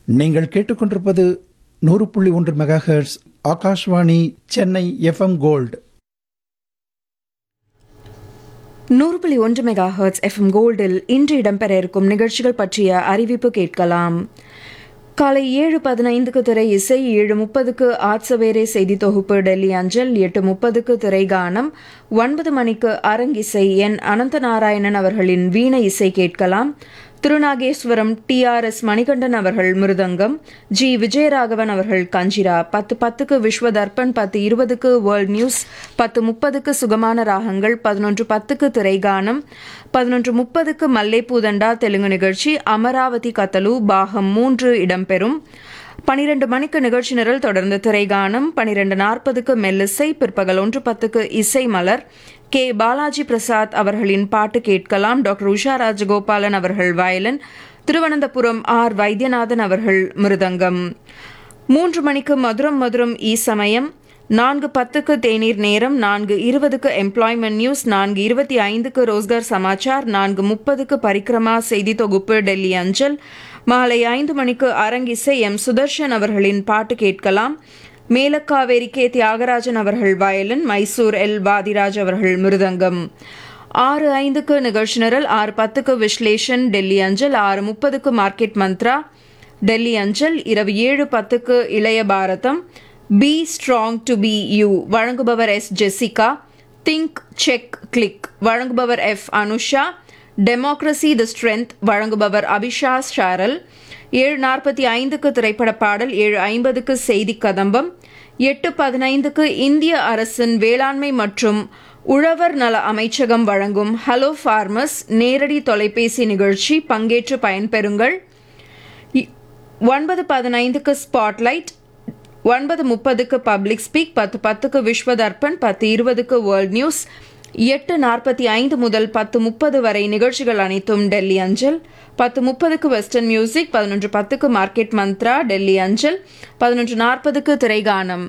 நீங்கள் கேட்டுக்கொண்டிருப்பது நூறு புள்ளி ஒன்று megahertz Akashvani Chennai F M gold நூறு புள்ளி ஒன்று மெகா ஹர்ட்ஸ் எஃப்எம் கோல்டில் இன்று இடம்பெற இருக்கும் நிகழ்ச்சிகள் பற்றிய அறிவிப்பு கேட்கலாம் காலை ஏழு பதினைந்துக்கு திரை இசை ஏழு முப்பதுக்கு ஆட்சவேரே செய்தி தொகுப்பு டெல்லி அஞ்சல் எட்டு முப்பதுக்கு திரை கானம் ஒன்பது மணிக்கு அரங்கிசை என் அனந்த நாராயணன் அவர்களின் வீண இசை கேட்கலாம் Thirunageswaram T R S Manikandan அவர்கள் மிருதங்கம் ஜி விஜயராகவன் அவர்கள் கஞ்சிரா பத்து பத்துக்கு விஸ்வ தர்ப்பண் பத்து இருபதுக்கு வேர்ல்ட் நியூஸ் பத்து முப்பதுக்கு சுகமான ராகங்கள் பதினொன்று பத்துக்கு திரைகானம் பதினொன்று முப்பதுக்கு மல்லேபூதண்டா தெலுங்கு நிகழ்ச்சி அமராவதி கத்தலு பாகம் மூன்று இடம்பெறும் பனிரெண்டு மணிக்கு நிகழ்ச்சி நிரல் தொடர்ந்து திரைகானம் பனிரெண்டு நாற்பதுக்கு மெல்லிசை பிற்பகல் ஒன்று பத்துக்கு இசை மலர் கே பாலாஜி பிரசாத் அவர்களின் பாட்டு கேட்கலாம் டாக்டர் உஷா ராஜகோபாலன் அவர்கள் வயலன் திருவனந்தபுரம் ஆர் வைத்தியநாதன் அவர்கள் மிருதங்கம் மூன்று மணிக்கு மதுரம் மதுரம் ஈ சமயம் நான்கு பத்துக்கு தேநீர் நேரம் நான்கு இருபதுக்கு எம்ப்ளாய்மெண்ட் நியூஸ் நான்கு இருபத்தி ஐந்துக்கு ரோஸ்கர் சமாச்சார் நான்கு முப்பதுக்கு பரிக்ரமா செய்தி தொகுப்பு டெல்லி அஞ்சல் மாலை ஐந்து மணிக்கு அரங்கிசை எம் சுதர்ஷன் அவர்களின் பாட்டு கேட்கலாம் மேலக்காவேரி கே தியாகராஜன் அவர்கள் வயலின் மைசூர் எல் வாதிராஜ் அவர்கள் மிருதங்கம் ஆறு ஐந்துக்கு நிகழ்ச்சி நிரல் ஆறு பத்துக்கு விஸ்லேஷன் டெல்லி அஞ்சல் ஆறு முப்பதுக்கு மார்க்கெட் மந்த்ரா டெல்லி அஞ்சல் இரவு ஏழு பத்துக்கு இளைய பாரதம் be strong to be you வழங்குபவர் S Jessica think check click வழங்குபவர் F Anusha democracy the strength வழங்குபவர் அபிஷா ஷாரல் ஏழு நாற்பத்தி ஐந்துக்கு திரைப்பட பாடல் ஏழு ஐம்பதுக்கு செய்தி கதம்பம் எட்டு பதினைந்துக்கு இந்திய அரசின் வேளாண்மை மற்றும் உழவர் நல அமைச்சகம் வழங்கும் ஹலோ ஃபார்மர்ஸ் நேரடி தொலைபேசி நிகழ்ச்சி பங்கேற்று பயன்பெறுங்கள் இ- ஒன்பது பதினைந்துக்கு ஸ்பாட்லைட் ஒன்பது முப்பதுக்கு பப்ளிக் ஸ்பீக் பத்து பத்துக்கு விஸ்வ தர்ப்பண் பத்து இருபதுக்கு வேர்ல்ட் நியூஸ் எட்டு நாற்பத்தி ஐந்து முதல் பத்து முப்பது வரை நிகழ்ச்சிகள் அனைத்தும் டெல்லி அஞ்சல் பத்து முப்பதுக்கு வெஸ்டர்ன் மியூசிக் பதினொன்று பத்துக்கு மார்க்கெட் மந்த்ரா டெல்லி அஞ்சல் பதினொன்று நாற்பதுக்கு திரைகானம்